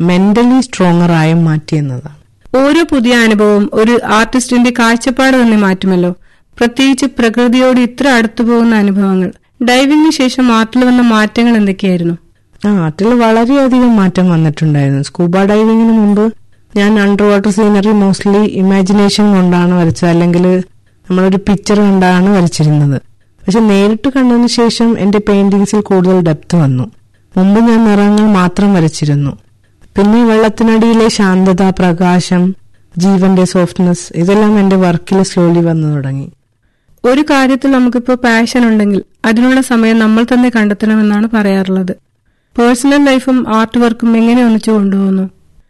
mentally stronger ആയും മാറ്റിയെന്നതാണ് ഓരോ പുതിയ അനുഭവം ഒരു ആർട്ടിസ്റ്റിന്റെ കാഴ്ചപ്പാട് തന്നെ മാറ്റുമല്ലോ പ്രത്യേകിച്ച് പ്രകൃതിയോട് ഇത്ര അടുത്തു പോകുന്ന അനുഭവങ്ങൾ ഡൈവിംഗിന് ശേഷം ആർട്ടിൽ വന്ന മാറ്റങ്ങൾ എന്തൊക്കെയായിരുന്നു ആ ആർട്ടിൽ വളരെയധികം മാറ്റം വന്നിട്ടുണ്ടായിരുന്നു സ്കൂബ ഡൈവിങ്ങിന് മുമ്പ് ഞാൻ under water scenery mostly imagination കൊണ്ടാണ് വരച്ചത് അല്ലെങ്കിൽ നമ്മളൊരു പിക്ചർ കണ്ടാണ് വരച്ചിരുന്നത് പക്ഷെ നേരിട്ട് കണ്ടതിന് ശേഷം എന്റെ പെയിന്റിങ്സിൽ കൂടുതൽ ഡെപ്ത് വന്നു മുമ്പ് ഞാൻ നിറങ്ങൾ മാത്രം വരച്ചിരുന്നു പിന്നെ വെള്ളത്തിനടിയിലെ ശാന്തത പ്രകാശം ജീവന്റെ സോഫ്റ്റ്നെസ് ഇതെല്ലാം എന്റെ വർക്കിൽ സ്ലോലി വന്നു തുടങ്ങി ഒരു കാര്യത്തിൽ നമുക്കിപ്പോ പാഷൻ ഉണ്ടെങ്കിൽ അതിനുള്ള സമയം നമ്മൾ തന്നെ കണ്ടെത്തണമെന്നാണ് പറയാറുള്ളത് പേഴ്സണൽ ലൈഫും ആർട്ട് വർക്കും എങ്ങനെ ഒന്നിച്ചു കൊണ്ടുപോകുന്നു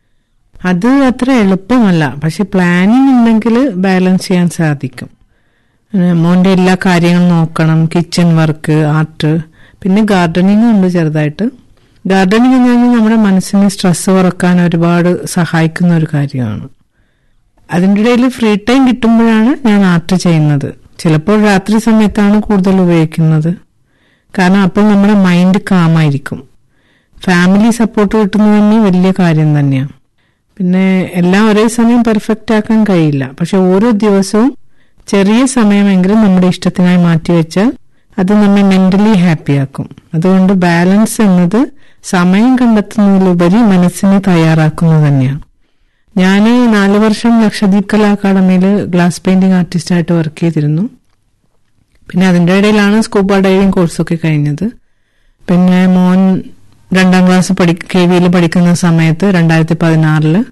അത് അത്ര എളുപ്പമല്ല പക്ഷെ പ്ലാനിങ് ഉണ്ടെങ്കിൽ ബാലൻസ് ചെയ്യാൻ സാധിക്കും ഏഹ് മോന്റെ എല്ലാ കാര്യങ്ങളും നോക്കണം കിച്ചൺ വർക്ക് ആർട്ട് പിന്നെ ഗാർഡനിങ് ഉണ്ട് ചെറുതായിട്ട് ഗാർഡനിങ് എന്ന് പറഞ്ഞാൽ നമ്മുടെ മനസ്സിന് സ്ട്രെസ് കുറക്കാൻ ഒരുപാട് സഹായിക്കുന്ന ഒരു കാര്യമാണ് അതിൻ്റെ ഇടയിൽ ഫ്രീ ടൈം കിട്ടുമ്പോഴാണ് ഞാൻ ആർട്ട് ചെയ്യുന്നത് ചിലപ്പോൾ രാത്രി സമയത്താണ് കൂടുതൽ ഉപയോഗിക്കുന്നത് കാരണം അപ്പോൾ നമ്മുടെ മൈൻഡ് കാമായിരിക്കും ഫാമിലി സപ്പോർട്ട് കിട്ടുന്നത് തന്നെ വലിയ കാര്യം തന്നെയാണ് പിന്നെ എല്ലാം ഒരേ സമയം പെർഫെക്റ്റ് ആക്കാൻ കഴിയില്ല പക്ഷെ ഓരോ ദിവസവും ചെറിയ സമയമെങ്കിലും നമ്മുടെ ഇഷ്ടത്തിനായി മാറ്റിവെച്ചാൽ അത് നമ്മെ മെന്റലി ഹാപ്പിയാക്കും അതുകൊണ്ട് ബാലൻസ് എന്നത് സമയം കണ്ടെത്തുന്നതിലുപരി മനസ്സിനെ തയ്യാറാക്കുന്നത് തന്നെയാണ് ഞാൻ നാല് വർഷം ലക്ഷദ്വീപ് കലാ അക്കാദമിയിൽ ഗ്ലാസ് പെയിന്റിംഗ് ആർട്ടിസ്റ്റായിട്ട് വർക്ക് ചെയ്തിരുന്നു പിന്നെ അതിൻ്റെ ഇടയിലാണ് സ്കൂബ ഡൈവിംഗ് കോഴ്സൊക്കെ കഴിഞ്ഞത് പിന്നെ മോൻ രണ്ടാം ക്ലാസ് പഠി കെ വിയിൽ പഠിക്കുന്ന സമയത്ത് രണ്ടായിരത്തി പതിനാറില്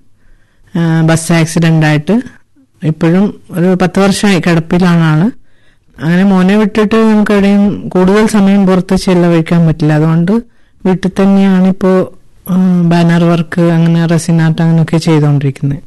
ബസ് ആക്സിഡന്റ് ആയിട്ട് ഇപ്പോഴും ഒരു പത്ത് വർഷമായി കിടപ്പിലാണ് ആള് അങ്ങനെ മോനെ വിട്ടിട്ട് നമുക്ക് എവിടെയും കൂടുതൽ സമയം പുറത്ത് ചെലവഴിക്കാൻ പറ്റില്ല അതുകൊണ്ട് വീട്ടിൽ തന്നെയാണ് ഇപ്പോൾ ബാനർ വർക്ക് അങ്ങനെ റെസിനാർട്ട് അങ്ങനെയൊക്കെ ചെയ്തുകൊണ്ടിരിക്കുന്നത്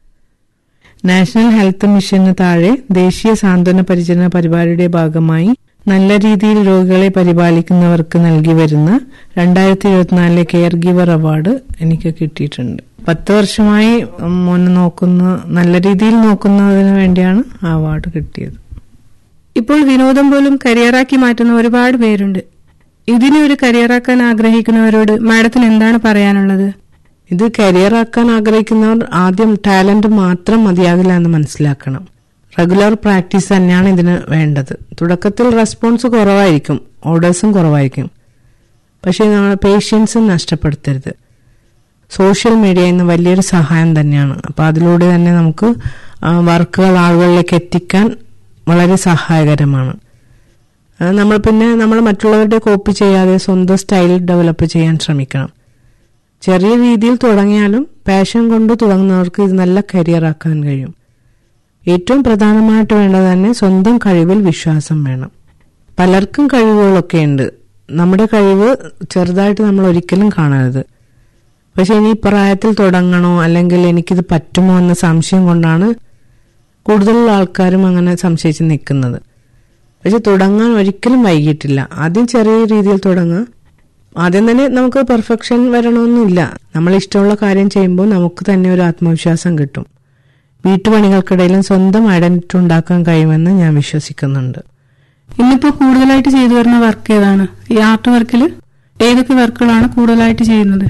നാഷണൽ ഹെൽത്ത് മിഷന് താഴെ ദേശീയ സാന്ത്വന പരിചരണ പരിപാടിയുടെ ഭാഗമായി നല്ല രീതിയിൽ രോഗികളെ പരിപാലിക്കുന്നവർക്ക് നൽകി വരുന്ന രണ്ടായിരത്തി ഇരുപത്തിനാലിലെ കെയർ ഗിവർ അവാർഡ് എനിക്ക് കിട്ടിയിട്ടുണ്ട് പത്ത് വർഷമായി മോനെ നോക്കുന്ന നല്ല രീതിയിൽ നോക്കുന്നതിന് വേണ്ടിയാണ് ആ അവാർഡ് കിട്ടിയത് ഇപ്പോൾ വിനോദം പോലും കരിയറാക്കി മാറ്റുന്ന ഒരുപാട് പേരുണ്ട് ഇതിനെ ഒരു കരിയറാക്കാൻ ആഗ്രഹിക്കുന്നവരോട് മാഡത്തിന് എന്താണ് പറയാനുള്ളത് ഇത് കരിയർ ആക്കാൻ ആഗ്രഹിക്കുന്നവർ ആദ്യം ടാലന്റ് മാത്രം മതിയാകില്ല എന്ന് മനസ്സിലാക്കണം റെഗുലർ പ്രാക്ടീസ് തന്നെയാണ് ഇതിന് വേണ്ടത് തുടക്കത്തിൽ റെസ്പോൺസ് കുറവായിരിക്കും ഓർഡേഴ്സും കുറവായിരിക്കും പക്ഷേ നമ്മൾ പേഷ്യൻസ് നഷ്ടപ്പെടുത്തരുത് സോഷ്യൽ മീഡിയ ഇന്ന് വലിയൊരു സഹായം തന്നെയാണ് അപ്പോൾ അതിലൂടെ തന്നെ നമുക്ക് വർക്കുകൾ ആളുകളിലേക്ക് എത്തിക്കാൻ വളരെ സഹായകരമാണ് നമ്മൾ പിന്നെ നമ്മൾ മറ്റുള്ളവരുടെ കോപ്പി ചെയ്യാതെ സ്വന്തം സ്റ്റൈൽ ഡെവലപ്പ് ചെയ്യാൻ ശ്രമിക്കണം ചെറിയ രീതിയിൽ തുടങ്ങിയാലും പാഷൻ കൊണ്ട് തുടങ്ങുന്നവർക്ക് ഇത് നല്ല കരിയർ ആക്കാൻ കഴിയും ഏറ്റവും പ്രധാനമായിട്ട് വേണ്ടത് തന്നെ സ്വന്തം കഴിവിൽ വിശ്വാസം വേണം പലർക്കും കഴിവുകളൊക്കെ ഉണ്ട് നമ്മുടെ കഴിവ് ചെറുതായിട്ട് നമ്മൾ ഒരിക്കലും കാണരുത് പക്ഷെ ഇനി പ്രായത്തിൽ തുടങ്ങണോ അല്ലെങ്കിൽ എനിക്കിത് പറ്റുമോ എന്ന സംശയം കൊണ്ടാണ് കൂടുതൽ ആൾക്കാരും അങ്ങനെ സംശയിച്ച് നിൽക്കുന്നത് പക്ഷെ തുടങ്ങാൻ ഒരിക്കലും വൈകിട്ടില്ല ആദ്യം ചെറിയ രീതിയിൽ തുടങ്ങുക ആദ്യം തന്നെ നമുക്ക് പെർഫെക്ഷൻ വരണമെന്നില്ല നമ്മൾ ഇഷ്ടമുള്ള കാര്യം ചെയ്യുമ്പോൾ നമുക്ക് തന്നെ ഒരു ആത്മവിശ്വാസം കിട്ടും വീട്ടുപണികൾക്കിടയിലും സ്വന്തം ഐഡന്റിറ്റി ഉണ്ടാക്കാൻ കഴിയുമെന്ന് ഞാൻ വിശ്വസിക്കുന്നുണ്ട് ഇന്നിപ്പോ കൂടുതലായിട്ട് ചെയ്തു വരുന്ന വർക്ക് ഏതാണ് ഈ ആർട്ട് വർക്കിൽ ഏതൊക്കെ വർക്കുകളാണ് കൂടുതലായിട്ട് ചെയ്യുന്നത്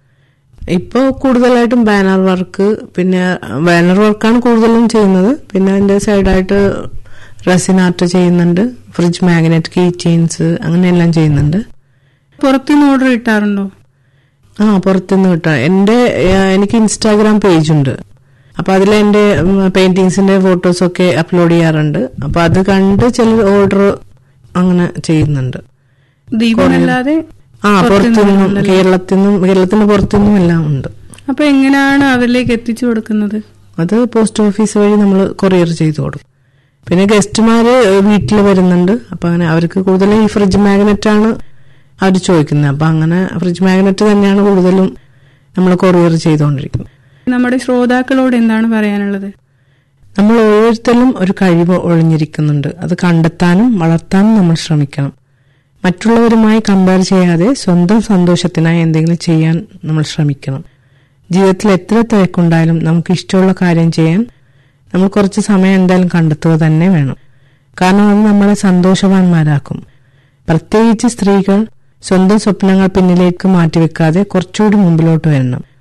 ഇപ്പോൾ കൂടുതലായിട്ടും ബാനർ വർക്ക് പിന്നെ ബാനർ വർക്കാണ് കൂടുതലും ചെയ്യുന്നത് പിന്നെ അതിന്റെ സൈഡായിട്ട് റെസിൻ ആർട്ട് ചെയ്യുന്നുണ്ട് ഫ്രിഡ്ജ് മാഗ്നറ്റ് കീ ചെയിൻസ് അങ്ങനെയെല്ലാം ചെയ്യുന്നുണ്ട് പുറത്തുനിന്ന് ഓർഡർ കിട്ടാറുണ്ടോ ആ പുറത്തുനിന്ന് കിട്ടാം എന്റെ എനിക്ക് ഇൻസ്റ്റാഗ്രാം പേജ് ഉണ്ട് അപ്പൊ അതിൽ എന്റെ പെയിന്റിങ്സിന്റെ ഫോട്ടോസ് ഒക്കെ അപ്ലോഡ് ചെയ്യാറുണ്ട് അപ്പൊ അത് കണ്ട് ചില ഓർഡർ അങ്ങനെ ചെയ്യുന്നുണ്ട് ദീപമല്ലാതെ ആ പുറത്തുനിന്നും കേരളത്തിൽ നിന്നും കേരളത്തിന് പുറത്തുനിന്നും എല്ലാം ഉണ്ട് അപ്പൊ എങ്ങനെയാണ് അവരിലേക്ക് എത്തിച്ചു കൊടുക്കുന്നത് അത് പോസ്റ്റ് ഓഫീസ് വഴി നമ്മൾ കൊറിയർ ചെയ്തു കൊടുക്കും പിന്നെ ഗസ്റ്റുമാര് വീട്ടിൽ വരുന്നുണ്ട് അപ്പൊ അങ്ങനെ അവർക്ക് കൂടുതലും ഈ ഫ്രിഡ്ജ് മാഗ്നറ്റ് ആണ് അവർ ചോദിക്കുന്നത് അപ്പൊ അങ്ങനെ ഫ്രിഡ്ജ് മാഗ്നറ്റ് തന്നെയാണ് കൂടുതലും നമ്മൾ കൊറിയർ ചെയ്തുകൊണ്ടിരിക്കുന്നത് നമ്മുടെ ശ്രോതാക്കളോട് എന്താണ് പറയാനുള്ളത് നമ്മൾ ഓരോരുത്തരും ഒരു കഴിവ് ഒളിഞ്ഞിരിക്കുന്നുണ്ട് അത് കണ്ടെത്താനും വളർത്താനും നമ്മൾ ശ്രമിക്കണം മറ്റുള്ളവരുമായി കമ്പയർ ചെയ്യാതെ സ്വന്തം സന്തോഷത്തിനായി എന്തെങ്കിലും ചെയ്യാൻ നമ്മൾ ശ്രമിക്കണം ജീവിതത്തിൽ എത്ര തിരക്കുണ്ടായാലും നമുക്ക് ഇഷ്ടമുള്ള കാര്യം ചെയ്യാൻ നമ്മൾ കുറച്ച് സമയം എന്തായാലും കണ്ടെത്തുക തന്നെ വേണം കാരണം അത് നമ്മളെ സന്തോഷവാന്മാരാക്കും പ്രത്യേകിച്ച് സ്ത്രീകൾ സ്വന്തം സ്വപ്നങ്ങൾ പിന്നിലേക്ക് മാറ്റിവെക്കാതെ കുറച്ചുകൂടി മുമ്പിലോട്ട് വരണം